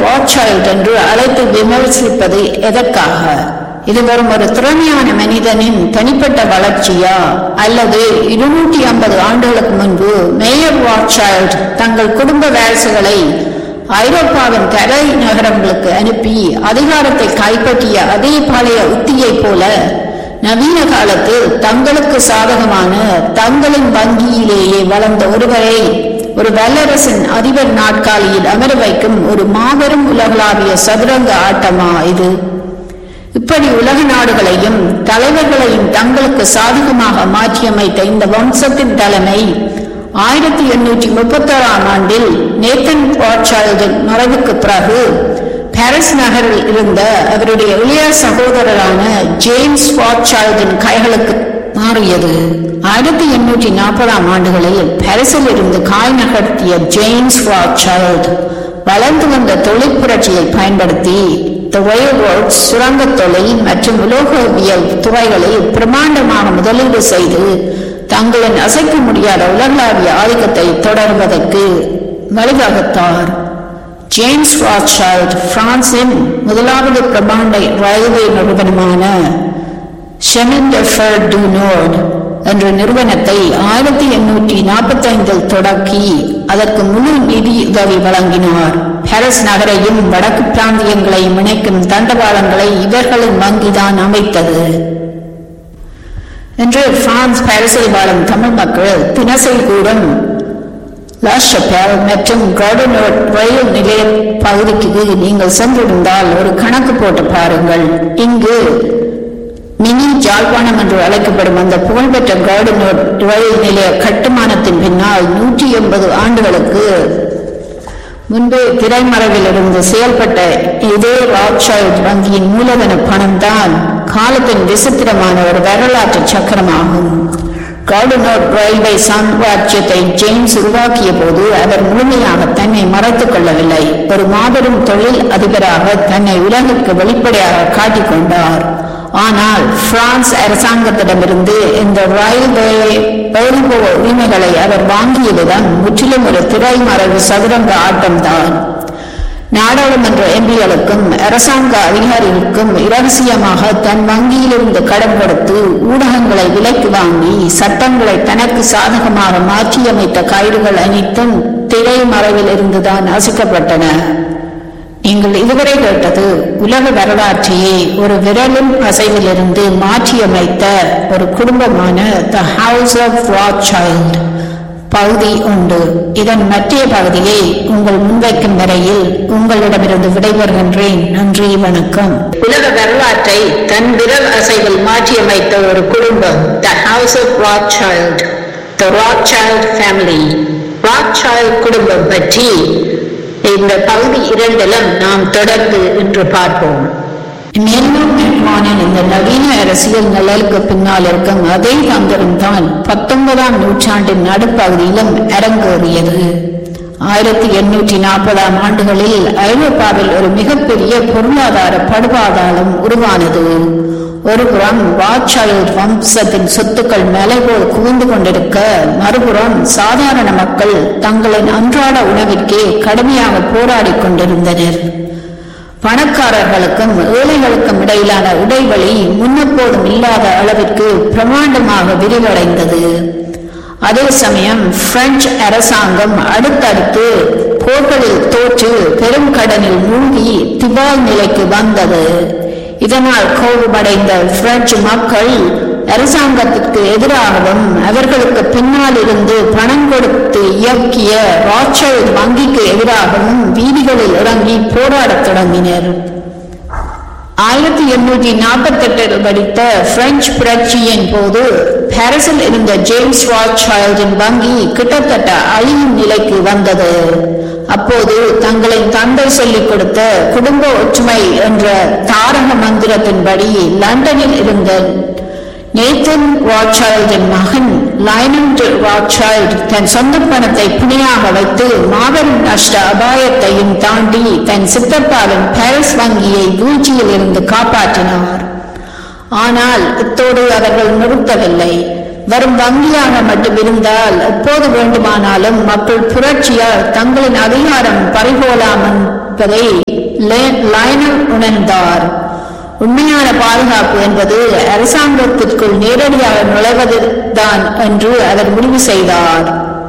வாட்சைல்ட் என்று அழைத்து விமர்சிப்பது எதற்காக இது வெறும் ஒரு திறமையான மனிதனின் தனிப்பட்ட வளர்ச்சியா அல்லது இருநூற்றி ஐம்பது ஆண்டுகளுக்கு முன்பு மேயர் வாட்சைல்ட் தங்கள் குடும்ப வாரிசுகளை ஐரோப்பாவின் தரை நகரங்களுக்கு அனுப்பி அதிகாரத்தை கைப்பற்றிய அதே பழைய உத்தியைப் போல நவீன காலத்தில் தங்களுக்கு சாதகமான தங்களின் வங்கியிலேயே வளர்ந்த ஒருவரை ஒரு வல்லரசின் அதிபர் நாட்காலியில் அமர வைக்கும் ஒரு மாபெரும் உலகளாவிய சதுரங்க ஆட்டமா இது இப்படி உலக நாடுகளையும் தலைவர்களையும் தங்களுக்கு சாதகமாக மாற்றியமைத்த இந்த வம்சத்தின் தலைமை ஆயிரத்தி எண்ணூற்றி முப்பத்தோராம் ஆண்டில் நேத்தன் வாட்சால்டின் மறைவுக்கு பிறகு பாரிஸ் நகரில் இருந்த அவருடைய இளைய சகோதரரான ஜேம்ஸ் வாட்சால்டின் கைகளுக்கு மாறியது ஆயிரத்தி எண்ணூற்றி நாற்பதாம் ஆண்டுகளில் பாரிஸில் இருந்து காய் நகர்த்திய ஜேம்ஸ் வாட்சால்ட் வளர்ந்து வந்த தொழில் புரட்சியை பயன்படுத்தி ரயில்ரோட்ஸ் சுரங்க தொழில் மற்றும் உலோகவியல் துறைகளில் பிரமாண்டமாக முதலீடு செய்து தங்களின் அசைக்க முடியாத உலகளாவிய ஆதிக்கத்தை தொடர்வதற்கு வழிவகுத்தார் ஜேம்ஸ் வாட்சைல்ட் பிரான்சின் முதலாவது பிரமாண்ட ரயில்வே நிறுவனமான ஷெமிண்டெஃபர் டு நோர்ட் என்ற நிறுவனத்தை ஆயிரத்தி எண்ணூற்றி நாற்பத்தி ஐந்தில் தொடக்கி அதற்கு முழு நிதி உதவி வழங்கினார் பாரிஸ் நகரையும் வடக்கு பிராந்தியங்களையும் இணைக்கும் தண்டவாளங்களை இவர்களின் வங்கிதான் அமைத்தது என்று பிரான்ஸ் பாரிஸில் வாழும் தமிழ் மக்கள் தினசரி கூடும் லாஷப்பேல் மற்றும் கார்டனோட் ரயில் நிலைய பகுதிக்கு நீங்கள் சென்றிருந்தால் ஒரு கணக்கு போட்டு பாருங்கள் இங்கு மினி ஜாழ்ப்பாணம் என்று அழைக்கப்படும் அந்த புகழ்பெற்ற கார்டனோட் ரயில் நிலைய கட்டுமானத்தின் பின்னால் நூற்றி எண்பது ஆண்டுகளுக்கு முன்பு திரைமறைவில் இருந்து செயல்பட்ட இதே ராட்சைல்ட் வங்கியின் மூலதன பணம் தான் காலத்தின் விசித்திரமான ஒரு வரலாற்று சக்கரமாகும் கார்டுனோட் ரயில்வே சாம்ராஜ்யத்தை ஜேம்ஸ் உருவாக்கிய போது அவர் முழுமையாக தன்னை மறைத்துக் கொள்ளவில்லை ஒரு மாபெரும் தொழில் அதிபராக தன்னை உலகிற்கு வெளிப்படையாக காட்டிக் கொண்டார் ஆனால் பிரான்ஸ் அரசாங்கத்திடமிருந்து இந்த ரயில்வே எழுதுபவ உரிமைகளை அவர் வாங்கியதுதான் முற்றிலும் ஒரு திரைமறைவு சதுரங்க ஆட்டம்தான் நாடாளுமன்ற எம்பிகளுக்கும் அரசாங்க அதிகாரிகளுக்கும் இரகசியமாக தன் வங்கியிலிருந்து கடன் கொடுத்து ஊடகங்களை விலைக்கு வாங்கி சட்டங்களை தனக்கு சாதகமாக மாற்றியமைத்த கயிறுகள் அனைத்தும் திரைமறைவில் இருந்துதான் அசிக்கப்பட்டன நீங்கள் இதுவரை கேட்டது உலக வரலாற்றையே ஒரு விரலின் அசைவிலிருந்து மாற்றியமைத்த ஒரு குடும்பமான த ஹவுஸ் ஆஃப் ராட்சைல்ட் பகுதி உண்டு இதன் மற்றைய பகுதியை உங்கள் முன்வைக்கும் வரையில் உங்களிடமிருந்து விடைபெறுகின்றேன் நன்றி வணக்கம் உலக வரலாற்றை தன் விரல் அசைவில் மாற்றியமைத்த ஒரு குடும்பம் the house of Rothschild the Rothschild family Rothschild குடும்பம் பற்றி இந்த பகுதி இரண்டிலும் நாம் தொடர்ந்து இன்று பார்ப்போம் மேலும் மெட்ரானின் இந்த நவீன அரசியல் நிழலுக்கு பின்னால் இருக்கும் அதே தந்திரம் தான் பத்தொன்பதாம் நூற்றாண்டின் நடுப்பகுதியிலும் அரங்கேறியது ஆயிரத்தி எண்ணூற்றி நாற்பதாம் ஆண்டுகளில் ஐரோப்பாவில் ஒரு மிகப்பெரிய பொருளாதார படுபாதாளம் உருவானது ஒருபுறம் வாட்சைல்ட் வம்சத்தின் சொத்துக்கள் மலை போல் குவிந்து கொண்டிருக்க மறுபுறம் சாதாரண மக்கள் தங்களின் அன்றாட உணவிற்கே கடுமையாக போராடிக் கொண்டிருந்தனர் பணக்காரர்களுக்கும் ஏழைகளுக்கும் இடையிலான இடைவெளி முன்னெப்போதும் இல்லாத அளவிற்கு பிரமாண்டமாக விரிவடைந்தது அதே சமயம் பிரெஞ்சு அரசாங்கம் அடுத்தடுத்து போர்களில் தோற்று பெரும் கடனில் மூழ்கி திவால் நிலைக்கு வந்தது இதனால் கோபமடைந்த பிரெஞ்சு மக்கள் அரசாங்கத்திற்கு எதிராகவும் அவர்களுக்கு பின்னால் இருந்து பணம் கொடுத்து இயக்கிய ராச்சல் வங்கிக்கு எதிராகவும் வீதிகளில் இறங்கி போராடத் தொடங்கினர் ஆயிரத்தி எண்ணூற்றி நாற்பத்தி எட்டில் படித்த பிரெஞ்சு புரட்சியின் போது பாரிஸில் இருந்த ஜேம்ஸ் ராட்சைல்டின் வங்கி கிட்டத்தட்ட அழியும் நிலைக்கு வந்தது அப்போது தங்களின் தந்தை சொல்லிக் கொடுத்த குடும்ப ஒற்றுமை என்ற தாரக மந்திரத்தின்படி லண்டனில் இருந்த நேத்தன் ராட்சைல்டின் மகன் லைனன் ராட்சைல்ட் தன் சொந்த பணத்தை பிணையாக வைத்து மாபெரும் நஷ்ட அபாயத்தையும் தாண்டி தன் சித்தப்பாவின் பாரிஸ் வங்கியை வீழ்ச்சியில் இருந்து காப்பாற்றினார் ஆனால் இத்தோடு அவர்கள் நிறுத்தவில்லை வரும் வங்கியாக மட்டும் இருந்தால் எப்போது வேண்டுமானாலும் மக்கள் புரட்சியால் தங்களின் அதிகாரம் பறிபோலாம் என்பதை லே- லயனல் உணர்ந்தார் உண்மையான பாதுகாப்பு என்பது அரசாங்கத்திற்குள் நேரடியாக நுழைவதுதான் என்று அவர் முடிவு செய்தார்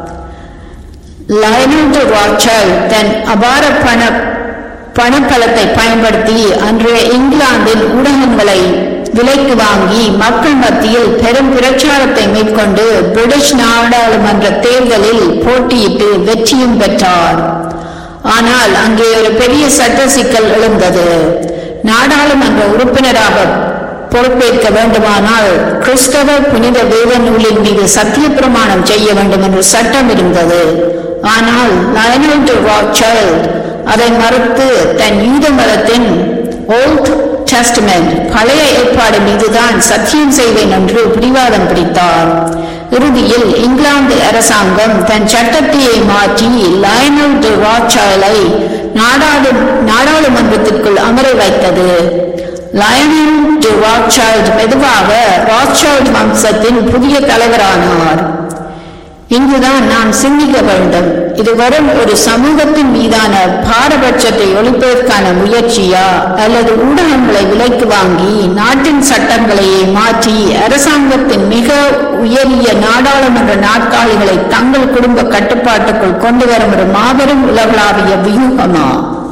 லயனல் ராச்சல் தன் அபார பண பணப்பலத்தை பயன்படுத்தி அன்றைய இங்கிலாந்தின் ஊடகங்களை விலைக்கு வாங்கி மக்கள் மத்தியில் பெரும் பிரச்சாரத்தை மேற்கொண்டு பிரிட்டிஷ் நாடாளுமன்ற தேர்தலில் போட்டியிட்டு வெற்றியும் பெற்றார் ஆனால் அங்கே ஒரு பெரிய சட்ட சிக்கல் எழுந்தது நாடாளுமன்ற உறுப்பினராக பொறுப்பேற்க வேண்டுமானால் கிறிஸ்தவ புனித வேத நூலின் மீது சத்திய பிரமாணம் செய்ய வேண்டும் என்ற சட்டம் இருந்தது ஆனால் லயனல் டு ராக்சைல்ட் அதை மறுத்து தன் யூத மதத்தின் ஓல்ட் டெஸ்டமெண்ட் பழைய ஏற்பாடு மீதுதான் சத்தியம் செய்வேன் என்று பிடிவாதம் பிடித்தார் இறுதியில் இங்கிலாந்து அரசாங்கம் தன் சட்டத்தையே மாற்றி லயனல் டு ராக்சைலை நாடாளு நாடாளுமன்றத்திற்குள் அமர வைத்தது லயனல் டு ராக்சைல்ட் மெதுவாக ராக்சைல்ட் வம்சத்தின் புதிய தலைவரானார் இங்குதான் நாம் சிந்திக்க வேண்டும் இது வெறும் ஒரு சமூகத்தின் மீதான பாரபட்சத்தை ஒழிப்பதற்கான முயற்சியா அல்லது ஊடகங்களை விலைக்கு வாங்கி நாட்டின் சட்டங்களையே மாற்றி அரசாங்கத்தின் மிக உயரிய நாடாளுமன்ற நாற்காலிகளை தங்கள் குடும்ப கட்டுப்பாட்டுக்குள் கொண்டு வரும் ஒரு மாபெரும் உலகளாவிய வியூகமா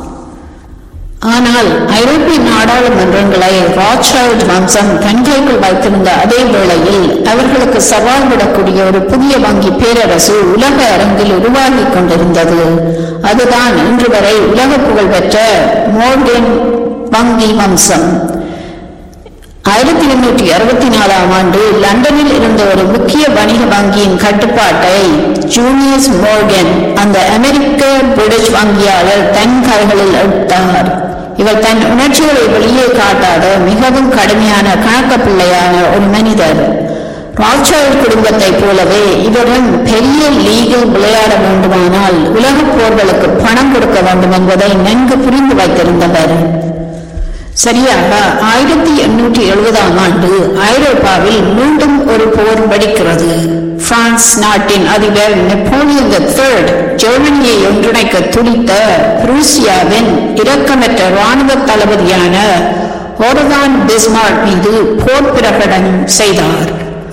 ஆனால் ஐரோப்பிய நாடாளுமன்றங்களை ராட்சைல்ட் வம்சம் தன்கைக்குள் வைத்திருந்த அதே வேளையில் அவர்களுக்கு சவால் விடக்கூடிய ஒரு புதிய வங்கி பேரரசு உலக அரங்கில் உருவாகி கொண்டிருந்தது அதுதான் இன்று வரை உலக புகழ்பெற்ற மோர்கன் வங்கி வம்சம் ஆயிரத்தி எண்ணூற்றி அறுபத்தி நாலாம் ஆண்டு லண்டனில் இருந்த ஒரு முக்கிய வணிக வங்கியின் கட்டுப்பாட்டை ஜூனியஸ் மோர்கன் அந்த அமெரிக்க பிரிட்டிஷ் வங்கியாளர் தன் கைகளில் எடுத்தார் இவர் தன் உணர்ச்சிகளை வெளியே காட்டாத மிகவும் கடுமையான கணக்க பிள்ளையான ஒரு மனிதர் ராட்சைல்ட் குடும்பத்தைப் போலவே இவரும் பெரிய லீகில் விளையாட வேண்டுமானால் உலகப் போர்களுக்கு பணம் கொடுக்க வேண்டும் என்பதை நன்கு புரிந்து வைத்திருந்தவர் சரியாக ஆயிரத்தி எண்ணூற்றி எழுபதாம் ஆண்டு ஐரோப்பாவில் மீண்டும் ஒரு போர் வெடிக்கிறது பிரான்ஸ் நாட்டின் அதிபர் நெப்போலியன் III ஜெர்மனியை ஒன்றிணைக்க துடித்த புரூசியாவின் இரக்கமற்ற இராணுவ தளபதியான ஓரகான் பிஸ்மார்க் மீது போர் பிரகடனம் செய்தார்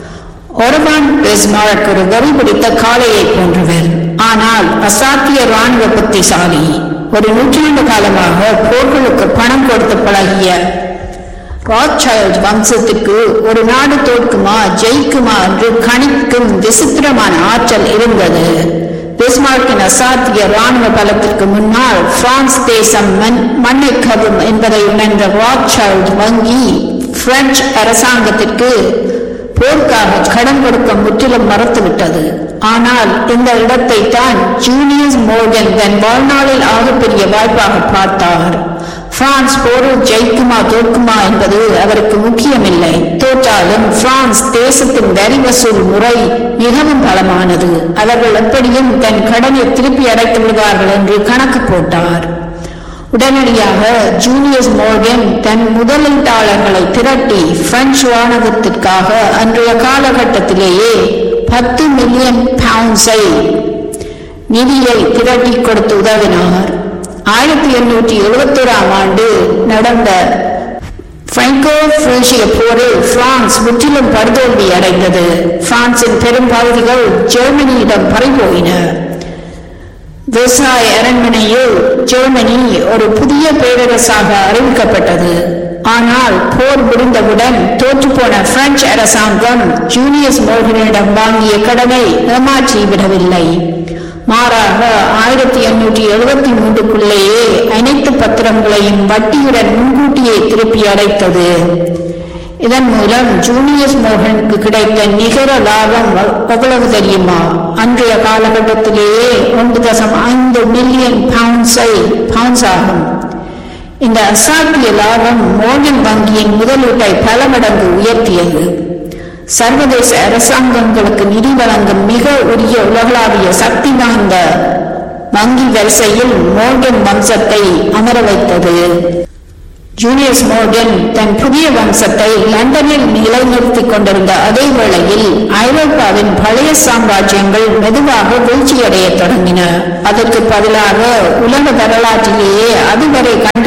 ஒரவான் பெஸ்மார்க் ஒரு வரி பிடித்த காளையை போன்றவர் ஆனால் அசாத்திய ராணுவ புத்திசாலி ஒரு நூற்றாண்டு காலமாக போர்களுக்கு பணம் கொடுத்து பழகிய ராட்சைல்ட் வம்சத்துக்கு ஒரு நாடு தோற்குமா ஜெயிக்குமா என்று கணிக்கும் விசித்திரமான ஆற்றல் இருந்தது பிஸ்மார்க்கின் அசாத்திய ராணுவ பலத்திற்கு முன்னால் பிரான்ஸ் தேசம் மண் மண்ணை கவும் என்பதை உணர்ந்த ராட்சைல்ட் வங்கி பிரெஞ்சு அரசாங்கத்திற்கு போருக்காக கடன் கொடுக்க முற்றிலும் மறுத்துவிட்டது ஆனால் இந்த இடத்தை தான் ஜூனியஸ் மோர்கன் தன் வாழ்நாளில் ஆகப்பெரிய வாய்ப்பாக பார்த்தார் பிரான்ஸ் போரில் ஜெயிக்குமா தோற்குமா என்பது அவருக்கு முக்கியமில்லை தோற்றாலும் பிரான்ஸ் தேசத்தின் வரி வசூல் முறை மிகவும் பலமானது அவர்கள் எப்படியும் தன் கடனை திருப்பி அடைத்து விடுவார்கள் என்று கணக்கு போட்டார் உடனடியாக ஜூலியஸ் மோர்கன் தன் முதலீட்டாளர்களை திரட்டி பிரெஞ்சு ராணுவத்திற்காக அன்றைய காலகட்டத்திலேயே பத்து மில்லியன் பவுண்ட்ஸை நிதியை திரட்டி கொடுத்து உதவினார் ஆயிரத்தி எண்ணூற்றி எழுபத்தோராம் ஆண்டு நடந்த பிராங்கோ பிரேசிய போரில் பிரான்ஸ் முற்றிலும் படுதோல்வி அடைந்தது பிரான்சின் பெரும் பகுதிகள் ஜெர்மனியிடம் பறிபோயின விவசாய அரண்மனையில் ஜெர்மனி ஒரு புதிய பேரரசாக அறிவிக்கப்பட்டது ஆனால் போர் முடிந்தவுடன் தோற்றுப்போன பிரெஞ்சு அரசாங்கம் ஜூனியஸ் மோகனிடம் வாங்கிய கடனை ஏமாற்றி விடவில்லை மாறாக ஆயிரத்தி எண்ணூற்றி எழுபத்தி மூன்றுக்குள்ளேயே அனைத்து பத்திரங்களையும் வட்டியுடன் முன்கூட்டியே திருப்பி அடைத்தது இதன் மூலம் ஜூனியஸ் மோகனுக்கு கிடைத்த நிகர லாபம் எவ்வளவு தெரியுமா அன்றைய காலகட்டத்திலேயே ஒன்று தசம் ஐந்து மில்லியன் பவுண்ட்ஸை பவுண்ட்ஸ் ஆகும் இந்த அசாத்திய லாபம் மோகன் வங்கியின் முதலீட்டை பல மடங்கு உயர்த்தியது சர்வதேச அரசாங்கங்களுக்கு நிதி வழங்கும் மிக உரிய உலகளாவிய சக்தி வாய்ந்த வங்கி வரிசையில் மோர்கன் வம்சத்தை அமர வைத்தது ஜூலியஸ் மோர்கன் தன் புதிய வம்சத்தை லண்டனில் நிலைநிறுத்திக் கொண்டிருந்த அதே வேளையில் ஐரோப்பாவின் பழைய சாம்ராஜ்யங்கள் மெதுவாக வீழ்ச்சியடைய தொடங்கின அதற்கு பதிலாக உலக வரலாற்றிலேயே அதுவரை கண்டு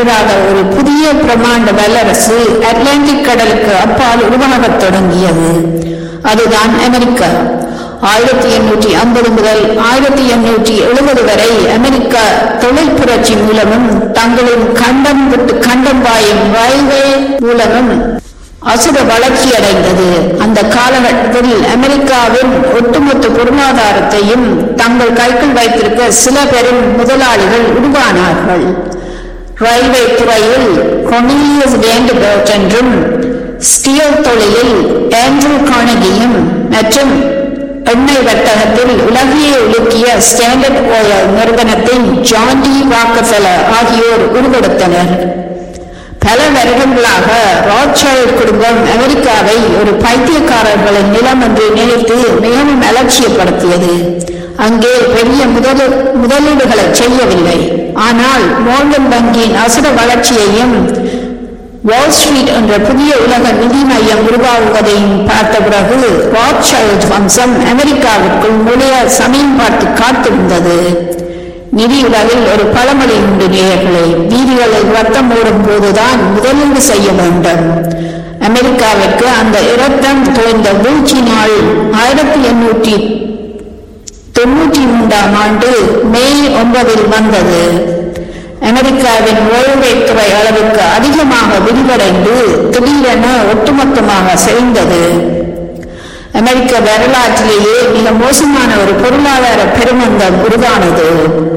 கண்டிராத ஒரு புதிய பிரமாண்ட வல்லரசு அட்லாண்டிக் கடலுக்கு அப்பால் உருவாகத் தொடங்கியது அதுதான் அமெரிக்கா ஆயிரத்தி எண்ணூற்றி ஐம்பது முதல் ஆயிரத்தி எண்ணூற்றி எழுபது வரை அமெரிக்கா தொழில் புரட்சி மூலமும் தங்களின் கண்டம் விட்டு கண்டம் பாயும் ரயில்வே மூலமும் அசுர வளர்ச்சி அடைந்தது அந்த காலகட்டத்தில் அமெரிக்காவின் ஒட்டுமொத்த பொருளாதாரத்தையும் தங்கள் கைக்குள் வைத்திருக்க சில பெரும் முதலாளிகள் உருவானார்கள் ரயில்வே துறையில் கொனிலியஸ் வேண்டுபர்ட் என்றும் ஸ்டீல் தொழிலில் ஆண்ட்ரூ கார்னகியும் மற்றும் எண்ணெய் வர்த்தகத்தில் உலகையே உலுக்கிய ஸ்டாண்டர்ட் ஆயில் நிறுவனத்தின் ஜான் டி ராக்கஃபெலர் ஆகியோர் உருவெடுத்தனர் பல வருடங்களாக ராட்சைல்ட் குடும்பம் அமெரிக்காவை ஒரு பைத்தியக்காரர்களின் நிலம் என்று நினைத்து மிகவும் அலட்சியப்படுத்தியது அங்கே பெரிய முதலீ முதலீடுகளை செய்யவில்லை ஆனால் மோர்கன் வங்கியின் அசுர வளர்ச்சியையும் வால் ஸ்ட்ரீட் என்ற புதிய உலக நிதி மையம் உருவாகுவதையும் பார்த்த பிறகு ராட்சைல்ட் வம்சம் அமெரிக்காவிற்குள் நுழைய சமயம் பார்த்து காத்திருந்தது நிதி உலகில் ஒரு பழமொழி உண்டு நேயர்களே வீதிகளில் ரத்தம் ஓடும் போதுதான் முதலீடு செய்ய வேண்டும் அமெரிக்காவிற்கு அந்த இரத்தம் தோய்ந்த வீழ்ச்சி நாள் ஆயிரத்தி எண்ணூற்றி தொன்னூற்றி மூன்றாம் ஆண்டு மே ஒன்பதில் வந்தது அமெரிக்காவின் ரயில்வே துறை அளவுக்கு அதிகமாக விரிவடைந்து திடீரென ஒட்டுமொத்தமாக செறிந்தது அமெரிக்க வரலாற்றிலேயே மிக மோசமான ஒரு பொருளாதார பெருமந்தம் உருவானது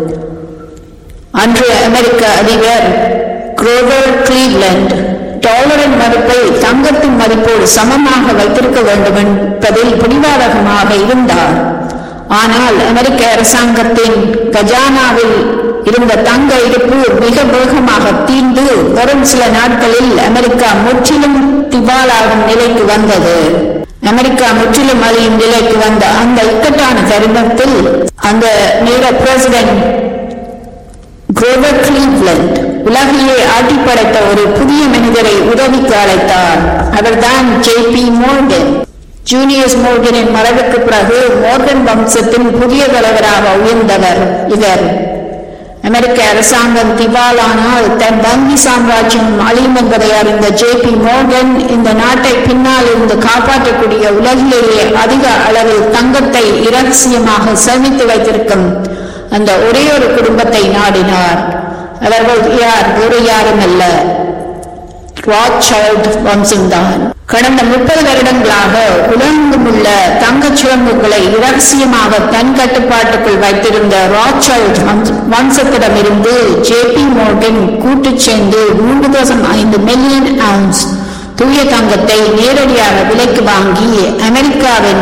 அன்று அமெரிக்க அதிபர் குரோவர் கிளீவ்லண்ட் டாலரின் மதிப்பை தங்கத்தின் மதிப்போடு சமமாக வைத்திருக்க வேண்டும் என்பதில் பிடிவாதகமாக இருந்தார் ஆனால் அமெரிக்க அரசாங்கத்தின் கஜானாவில் இருந்த தங்க இருப்பு மிக வேகமாக தீர்ந்து வரும் சில நாட்களில் அமெரிக்கா முற்றிலும் திவாலாகும் நிலைக்கு வந்தது அமெரிக்கா முற்றிலும் அழியும் நிலைக்கு வந்த அந்த இக்கட்டான தருணத்தில் அந்த நேர பிரசிடென்ட் குரோவர் கிளீவ்லண்ட் உலகையே ஆட்டி படைத்த ஒரு புதிய மனிதரை உதவிக்கு அழைத்தார் அவர்தான் ஜே பி மோர்கன் ஜூனியர்ஸ் மோர்கனின் மறைவுக்கு பிறகு மோர்கன் வம்சத்தின் புதிய தலைவராக உயர்ந்தவர் இவர் அமெரிக்க அரசாங்கம் திவாலானால் தன் வங்கி சாம்ராஜ்யம் அழியும் என்பதை அறிந்த ஜே பி மோர்கன் இந்த நாட்டை பின்னால் இருந்து காப்பாற்றக்கூடிய உலகிலேயே அதிக அளவில் தங்கத்தை இரகசியமாக சேமித்து வைத்திருக்கும் அந்த ஒரே ஒரு குடும்பத்தை நாடினார் அவர்கள் யார் வேறு யாரும் அல்ல ராட்சைல்ட் வம்சம்தான் கடந்த முப்பது வருடங்களாக உலகெங்கும் உள்ள தங்கச் சுரங்குகளை இரகசியமாக தன் கட்டுப்பாட்டுக்குள் வைத்திருந்த ராட்சைல்ட் வம்சத்திடமிருந்து ஜே பி மோர்கன் கூட்டுச் சேர்ந்து மூன்று தசம் ஐந்து மில்லியன் அவுன்ஸ் தூய தங்கத்தை நேரடியாக விலைக்கு வாங்கி அமெரிக்காவின்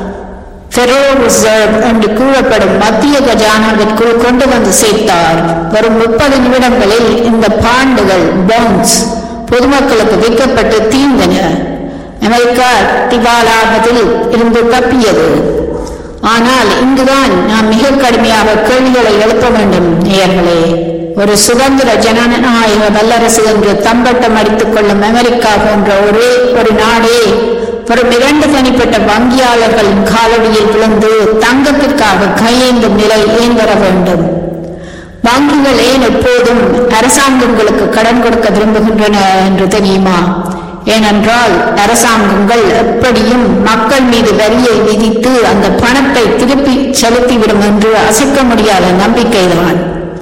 ஃபெரோ ரிசர்வ் என்று கூறப்படும் மத்திய கஜானாவிற்குள் கொண்டு வந்து சேர்த்தார் வரும் முப்பது நிமிடங்களில் இந்த பாண்டுகள் பாண்ட்ஸ் பொதுமக்களுக்கு விற்கப்பட்டு தீர்ந்தன அமெரிக்கா திவாலாவதில் இருந்து தப்பியது ஆனால் இங்குதான் நாம் மிக கடுமையாக கேள்விகளை எழுப்ப வேண்டும் நேயர்களே ஒரு சுதந்திர ஜனநாயக வல்லரசு என்று தம்பட்டம் அடித்துக் கொள்ளும் அமெரிக்கா போன்ற ஒரே ஒரு நாடே வரும் இரண்டு தனிப்பட்ட வங்கியாளர்களின் காலடியில் விழுந்து தங்கத்திற்காக கையேந்தும் நிலை ஏன் வர வேண்டும் வங்கிகள் ஏன் எப்போதும் அரசாங்கங்களுக்கு கடன் கொடுக்க விரும்புகின்றன என்று தெரியுமா ஏனென்றால் அரசாங்கங்கள் எப்படியும் மக்கள் மீது வரியை விதித்து அந்த பணத்தை திருப்பி செலுத்திவிடும் என்று அசைக்க முடியாத நம்பிக்கைதான்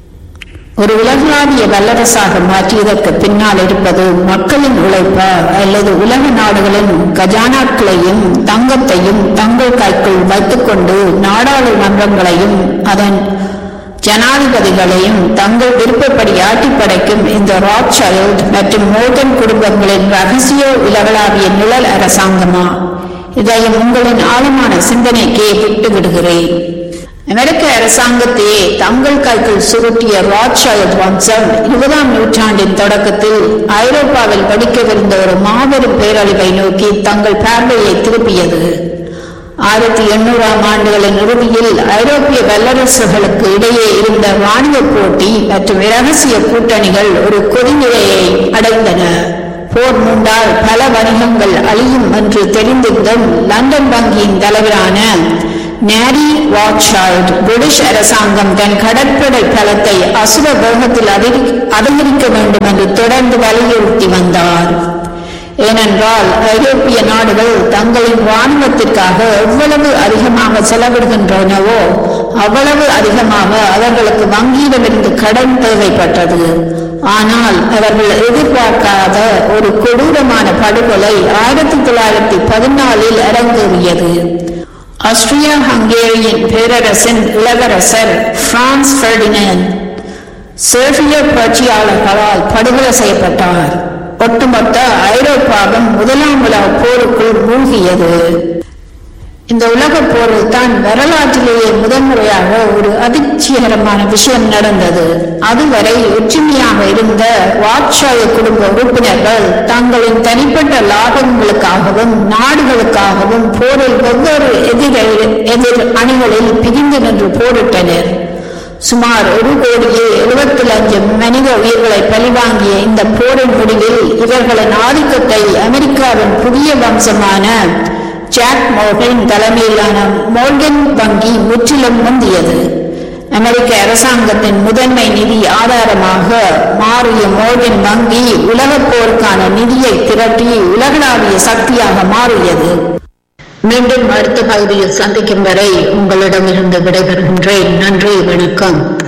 ஒரு உலகளாவிய வல்லரசாக மாற்றியதற்கு பின்னால் இருப்பது மக்களின் உழைப்பா அல்லது உலக நாடுகளின் கஜானாக்களையும் தங்கத்தையும் தங்கள் கைக்குள் வைத்துக்கொண்டு நாடாளுமன்றங்களையும் அதன் ஜனாதிபதிகளையும் தங்கள் விருப்பப்படி ஆட்டி படைக்கும் இந்த ராட்சைல்ட் மற்றும் மோர்கன் குடும்பங்களின் ரகசிய உலகளாவிய நிழல் அரசாங்கமா இதையும் உங்களின் ஆழமான சிந்தனைக்கே விட்டு விடுகிறேன் அமெரிக்க அரசாங்கத்தையே தங்கள் கைக்குள் சுருட்டிய ராட்சைல்ட் வம்சம் இருபதாம் நூற்றாண்டின் தொடக்கத்தில் ஐரோப்பாவில் வெடிக்கவிருந்த ஒரு மாபெரும் பேரழிவை நோக்கி தங்கள் பார்வையை திருப்பியது ஆயிரத்தி எண்ணூறாம் ஆண்டுகளின் இறுதியில் ஐரோப்பிய வல்லரசுகளுக்கு இடையே இருந்த ராணுவ போட்டி மற்றும் இரகசிய கூட்டணிகள் ஒரு கொதிநிலையை அடைந்தன போர் மூண்டால் பல வணிகங்கள் அழியும் என்று தெரிந்திருந்தும் லண்டன் வங்கியின் தலைவரான நேரி வாட்ஷாய்ட் பிரிட்டிஷ் அரசாங்கம் தன் கடற்படை பலத்தை அசுர வேகத்தில் அதிகரி- அதிகரிக்க வேண்டும் என்று தொடர்ந்து வலியுறுத்தி வந்தார் ஏனென்றால் ஐரோப்பிய நாடுகள் தங்களின் இராணுவத்திற்காக எவ்வளவு அதிகமாக செலவிடுகின்றனவோ அவ்வளவு அதிகமாக அவர்களுக்கு வங்கியிடமிருந்து கடன் தேவைப்பட்டது ஆனால் அவர்கள் எதிர்பார்க்காத ஒரு கொடூரமான படுகொலை ஆயிரத்தி தொள்ளாயிரத்தி பதினாலில் அரங்கேறியது ஆஸ்திரியா ஹங்கேரியின் பேரரசின் இளவரசர் பிரான்ஸ் ஃபெர்டினண்ட் செர்பிய புரட்சியாளர்களால் படுகொலை செய்யப்பட்டார் ஒட்டுமொத்த ஐரோப்பாவும் முதலாம் உலக போருக்குள் மூழ்கியது இந்த உலகப் போரில் தான் வரலாற்றிலேயே முதன்முறையாக ஒரு அதிர்ச்சிகரமான விஷயம் நடந்தது அதுவரை ஒற்றுமையாக இருந்த வாட்சாய குடும்ப உறுப்பினர்கள் தங்களின் தனிப்பட்ட லாபங்களுக்காகவும் நாடுகளுக்காகவும் போரில் வெவ்வேறு எதிர் எதிர் அணிகளில் பிரிந்து நின்று போரிட்டனர் சுமார் ஒரு கோடியே எழுபத்தி லட்சம் மனித உயிர்களை பழிவாங்கிய இந்த போரின் முடிவில் இவர்களின் ஆதிக்கத்தை அமெரிக்காவின் புதிய வம்சமான ஜாக் மோர்கன் தலைமையிலான மோர்கன் வங்கி முற்றிலும் முந்தியது அமெரிக்க அரசாங்கத்தின் முதன்மை நிதி ஆதாரமாக மாறிய மோர்கன் வங்கி உலகப் போருக்கான நிதியை திரட்டி உலகளாவிய சக்தியாக மாறியது மீண்டும் அடுத்த பகுதியில் சந்திக்கும் வரை உங்களிடமிருந்து விடைபெறுகின்றேன் நன்றி வணக்கம்